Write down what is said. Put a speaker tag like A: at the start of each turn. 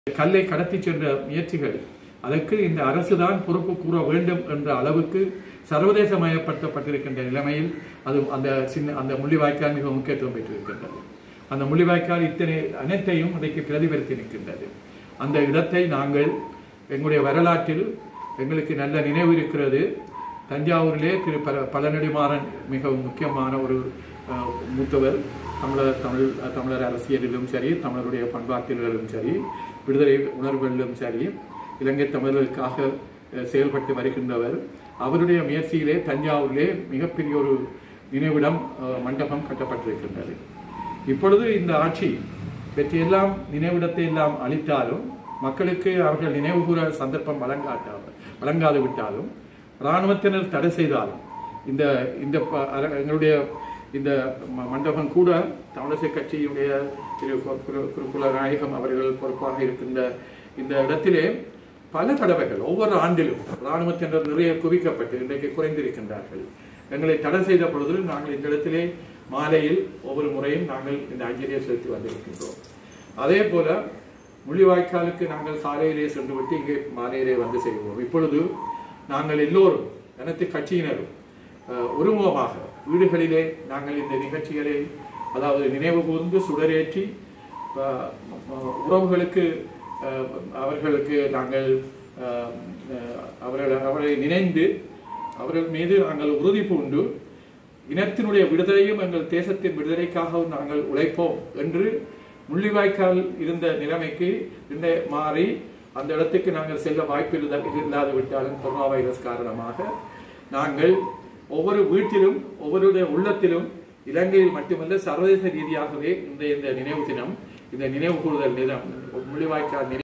A: கல்லை கடத்தி சென்ற முயற்சிகள் அதற்கு இந்த அரசுதான் பொறுப்பு கூற வேண்டும் என்ற அளவுக்கு சர்வதேசமயப்படுத்தப்பட்டிருக்கின்ற நிலைமையில் அது அந்த சின்ன அந்த முள்ளிவாய்க்கால் மிக முக்கியத்துவம் பெற்றிருக்கின்றது அந்த முள்ளிவாய்க்கால் இத்தனை அனைத்தையும் இன்றைக்கு பிரதிபலித்து நிற்கின்றது அந்த இடத்தை நாங்கள் எங்களுடைய வரலாற்றில் எங்களுக்கு நல்ல நினைவு இருக்கிறது தஞ்சாவூரிலே திரு பல பழநெடுமாறன் மிகவும் முக்கியமான ஒரு அஹ், மூத்தவர் தமிழர் தமிழ் தமிழர் அரசியலிலும் சரி தமிழருடைய பண்பாட்டிலும் சரி விடுதலை உணர்வுகளிலும் சரி இலங்கை தமிழர்களுக்காக அஹ், செயல்பட்டு வருகின்றவர் அவருடைய முயற்சியிலே தஞ்சாவூரிலே மிகப்பெரிய ஒரு நினைவிடம் அஹ், மண்டபம் கட்டப்பட்டிருக்கின்றது இப்பொழுது இந்த ஆட்சி பெற்றியெல்லாம் நினைவிடத்தை எல்லாம் அளித்தாலும் மக்களுக்கு அவர்கள் நினைவு கூற சந்தர்ப்பம் வழங்காட்டா வழங்காது விட்டாலும் இராணுவத்தினர் தடை செய்தாலும் இந்த இந்த ப- அர- எங்களுடைய இந்த ம- மண்டபம் கூட தமிழிசை கட்சியுடைய திரு கு- குரு- குருகுல நாயகம் அவர்கள் பொறுப்பாக இருக்கின்ற இந்த இடத்திலே பல தடவைகள் ஒவ்வொரு ஆண்டிலும் இராணுவத்தினர் நிறைய குவிக்கப்பட்டு இன்றைக்கு குறைந்திருக்கின்றார்கள் எங்களை தடை செய்த பொழுது நாங்கள் இந்த இடத்திலே மாலையில் ஒவ்வொரு முறையும் நாங்கள் இந்த அஞ்சலியை செலுத்தி வந்திருக்கின்றோம் அதே போல முள்ளிவாய்க்காலுக்கு நாங்கள் சாலையிலே சென்று விட்டு இங்கே மாலையிலே வந்து செய்வோம் இப்பொழுது நாங்கள் எல்லோரும் அனைத்து கட்சியினரும் அஹ், ஒருமுகமாக வீடுகளிலே நாங்கள் இந்த நிகழ்ச்சிகளை அதாவது நினைவு கூர்ந்து சுடரேற்றி அஹ், அஹ், உறவுகளுக்கு அஹ், அவர்களுக்கு நாங்கள் அஹ், அஹ், அவர்கள் அவரை நினைந்து அவர்கள் மீது நாங்கள் உறுதி பூண்டு இனத்தினுடைய விடுதலையும் எங்கள் தேசத்தின் விடுதலைக்காகவும் நாங்கள் உழைப்போம் என்று முள்ளிவாய்க்கால் இருந்த நிலைமைக்கு இந்த மாறி அந்த இடத்துக்கு நாங்கள் செல்ல வாய்ப்பு இல்லா- இல்லாது விட்டாலும் கொரோனா வைரஸ் காரணமாக நாங்கள் ஒவ்வொரு வீட்டிலும் ஒவ்வொருடைய உள்ளத்திலும் இலங்கையில் மட்டுமல்ல சர்வதேச ரீதியாகவே இந்த இந்த நினைவு தினம் இந்த நினைவு கூறுதல் தினம் முள்ளிவாய்க்கால் நினைவு